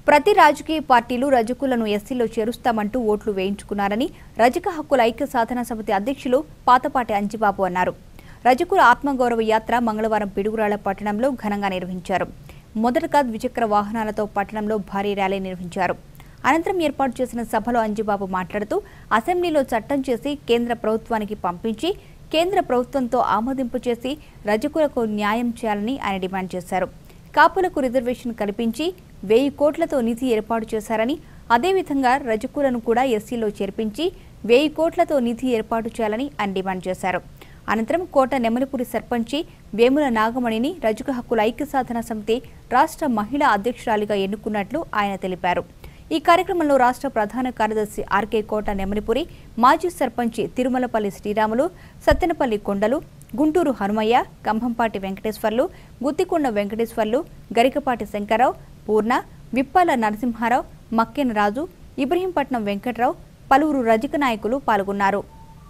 ప్రతి రాజకీయ పార్టీలు రజకులను ఎస్సీలో చేరుస్తామంటూ ఓట్లు వేయించుకున్నారని రజక హక్కుల ఐక్య సాధన సమితి అధ్యక్షులు పాతపాటి అంజిబాబు అన్నారు రజకుల ఆత్మగౌరవ యాత్ర మంగళవారం పిడుగురాళ్ల పట్టణంలో ఘనంగా నిర్వహించారు మొదటగా ద్విచక్ర వాహనాలతో పట్టణంలో భారీ ర్యాలీ నిర్వహించారు అనంతరం ఏర్పాటు చేసిన సభలో అంజిబాబు మాట్లాడుతూ అసెంబ్లీలో చట్టం చేసి కేంద్ర ప్రభుత్వానికి పంపించి కేంద్ర ప్రభుత్వంతో ఆమోదింపు చేసి రజకులకు న్యాయం చేయాలని ఆయన డిమాండ్ చేశారు కాపులకు రిజర్వేషన్ కల్పించి వెయ్యి కోట్లతో నిధి ఏర్పాటు చేశారని అదేవిధంగా రజకులను కూడా ఎస్సీలో చేర్పించి వెయ్యి కోట్లతో నిధి ఏర్పాటు చేయాలని ఆయన డిమాండ్ చేశారు అనంతరం కోట నెమలిపురి సర్పంచి వేముల నాగమణిని రజక హక్కుల ఐక్య సాధన సమితి రాష్ట్ర మహిళా అధ్యక్షురాలిగా ఎన్నుకున్నట్లు ఆయన తెలిపారు ఈ కార్యక్రమంలో రాష్ట్ర ప్రధాన కార్యదర్శి ఆర్కే కోట నెమలిపురి మాజీ సర్పంచి తిరుమలపల్లి శ్రీరాములు సత్తెనపల్లి కొండలు గుంటూరు హనుమయ్య కంభంపాటి వెంకటేశ్వర్లు గుత్తికొండ వెంకటేశ్వర్లు గరికపాటి శంకర్రావు పూర్ణ విప్పాల నరసింహారావు మక్కెన రాజు ఇబ్రహీంపట్నం వెంకట్రావు పలువురు రజక నాయకులు పాల్గొన్నారు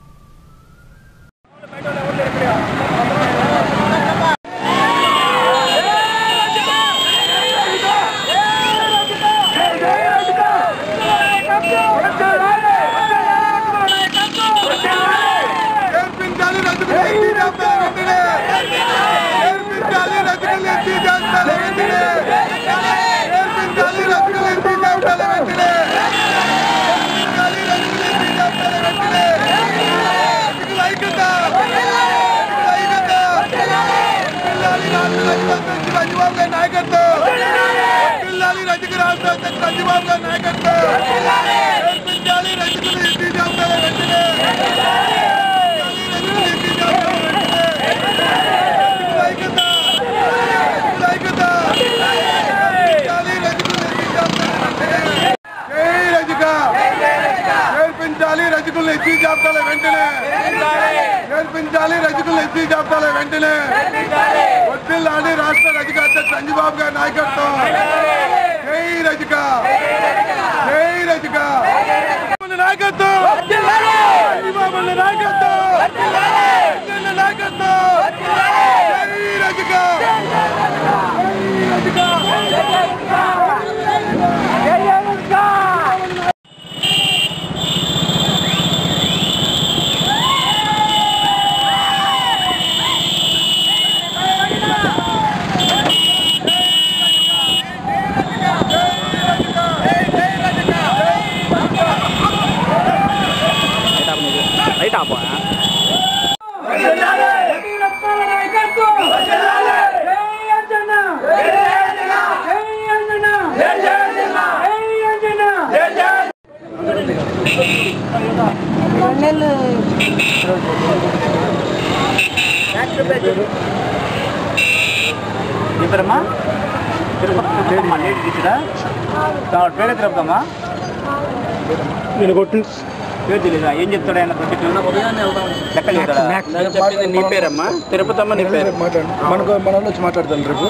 నేర్పించాలి రజకులు ఎత్తి చేస్తాల వెంటనే నేర్పించాలి రజకులు ఎత్తి చేస్తాల వెంటనే నేర్పించాలి రజకులు ఎత్తి చేస్తాల వెంటనే నేర్పించాలి రజకులు ఎత్తి చేస్తాల వెంటనే రజకుల ఐక్యత రజకుల ఐక్యత పిల్లాలి రాష్ట్ర రజకుల అధ్యక్షుడు అంజబాబు గారి నాయకత్వం పిల్లాలి రజక రాష్ట్ర అధ్యక్షుడు అంజబాబు గారి నాయకత్వం నేర్పించాలి రజకులు ఎత్తి చేస్తాల వెంటనే నేర్పించాలి రజకులు ఎత్తి జాబితాల వెంటనే నేర్పించాలి రజకులు ఎత్తి జాబితాల వెంటనే వడ్డిల్లాడి రాష్ట్ర రజక అధ్యక్షుడు అంజబాబు గారి నాయకత్వం జై రజక జై రజక నాయకత్వం అంజబాబు నాయకత్వం అంజన్న నాయకత్వం జై రజక రైట్ ఆపా నీ పేరమ్మా తిరుపతి తిరుపతమ్మా లేడీ టీచరా పేరే తిరుపతమ్మా నేను కొట్టు పేరు తెలీదా ఏం చెప్తాడు ఆయన సబ్జెక్టు లెక్కలు చెప్తాడా నేను చెప్పింది నీ పేరమ్మా తిరుపతమ్మ నీ పేరు మాట్లాడు మనకు మన వాళ్ళు వచ్చి మాట్లాడతాను రేపు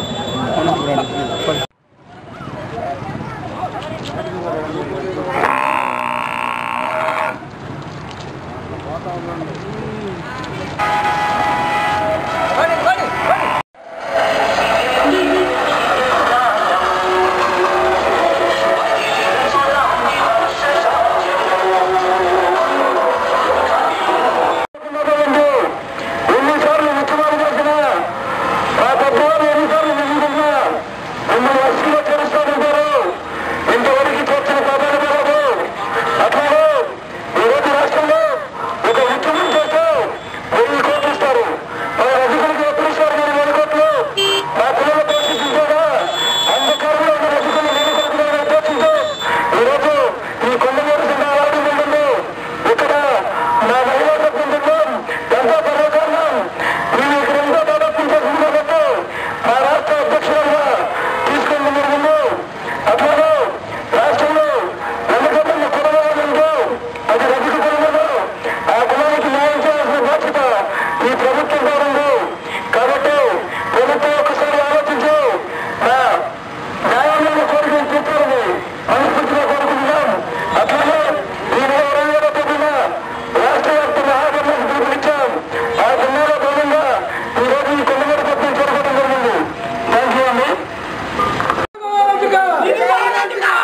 ఎన్నిసార్లు ముఖ్యమంత్రి చేసినా ఆ పెద్దవారు ఎన్నిసార్లు నిలుచుకున్నా మిమ్మల్ని వస్తువులో చేరుస్తానంటారు ఇంతవరకు చేర్చిన పదాలు కాదు అట్లాగే ఈరోజు రాష్ట్రంలో ఒక ముఖ్యమంత్రి చేస్తే వెయ్యి కోట్లు ఇస్తారు ఆ రజకులకి ఎప్పుడు ఇస్తారు మీరు వెయ్యి కోట్లు ఆ పిల్లల పోషించుకోగా అంధకారంలో ఉన్న రజకులు వెయ్యి కోట్లు పోషించు ఈరోజు ఈ కొండమూరు జిల్లా వాడి ఉంటుంది ఇక్కడ నా మహిళా సభ్యులు ఎంతో గర్వకారణం నేను ఇక్కడ ఎంతో దాదాపు కాబట్టి ఆ రాష్ట్ర అధ్యక్షులుగా తీసుకుని ముందు అట్లాగే రాష్ట్రంలో వెనుకబడిన కులవాళ్ళంటూ అది రజక కులములు ఆ కులానికి న్యాయం చేయాల్సిన బాధ్యత ఈ ప్రభుత్వం ద్వారా ఉంది కాబట్టి ప్రభుత్వం ఒకసారి ఆలోచించు నా న్యాయమైన కోరికలు చెప్పారని మనస్ఫూర్తిగా కోరుకుంటున్నాం అట్లాగే ఈ నెల ఇరవై ఏడో తేదీన రాష్ట్ర వ్యాప్త మహాధర్మకు పిలుపునిచ్చాం ఆ జిల్లాలో భాగంగా ఈ రోజు ఈ కొండగడ పత్రం జరగడం జరిగింది థ్యాంక్ యూ అండి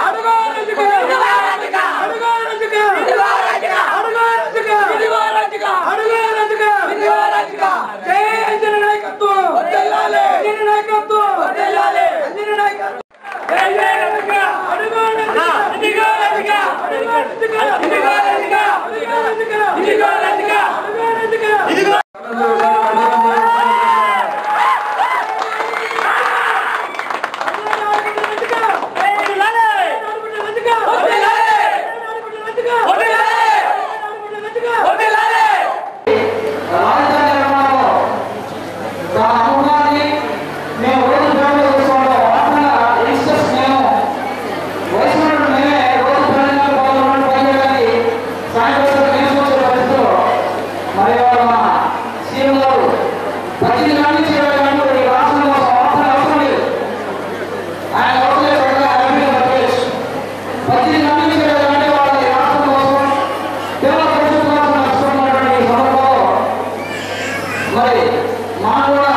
మరి మనం కూడా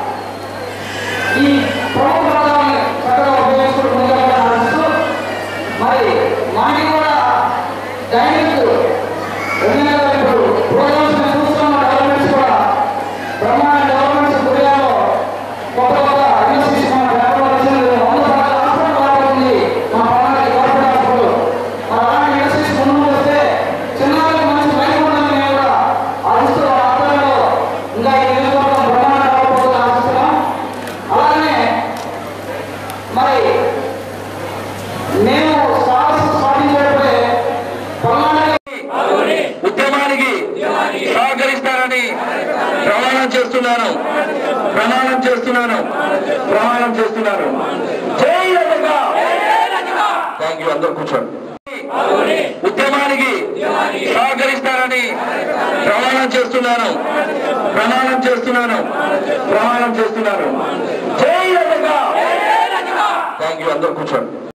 ఈ ప్రముఖ పదాన్ని చక్కగా ఉపయోగించుకుంటూ ముందుకు నడుస్తూ మరి మాకి కూడా డైనింగ్ ఎమ్మెల్యే గారు ఇప్పుడు ప్రోగ్రామ్స్ మేము చూస్తున్నాం డెవలప్మెంట్స్ కూడా బ్రహ్మాండ డెవలప్మెంట్స్ గురియాలో కొత్త కొత్త ఇండస్ట్రీస్ మన వ్యాపారం వచ్చింది వంద రకాల హాస్పిటల్ వాడుతుంది మా పవనానికి కార్పొరేట్ హాస్పిటల్ మరి అలాంటి ఇండస్ట్రీస్ ముందు వస్తే చిన్నవాళ్ళకి మంచి లైఫ్ ఉందని మేము కూడా ఆశిస్తూ ఆ ఆధ్వర్యంలో ఇంకా ఈ నియోజకవర్గం బ్రహ్మాండ డెవలప్ అవుతుందని ఆశిస్తున్నాం అలాగే మరి మేము సాహసం సాధించేటప్పుడే పల్నాడు ఉద్యమానికి సహకరిస్తారని ప్రమాణం చేస్తున్నాను ప్రమాణం చేస్తున్నాను ప్రమాణం చేస్తున్నాను జై రజక థ్యాంక్ యూ అందరు కూర్చోండి ఉద్యమానికి సహకరిస్తారని ప్రమాణం చేస్తున్నాను ప్రమాణం చేస్తున్నాను ప్రమాణం చేస్తున్నాను జై రజక థ్యాంక్ యూ అందరు కూర్చోండి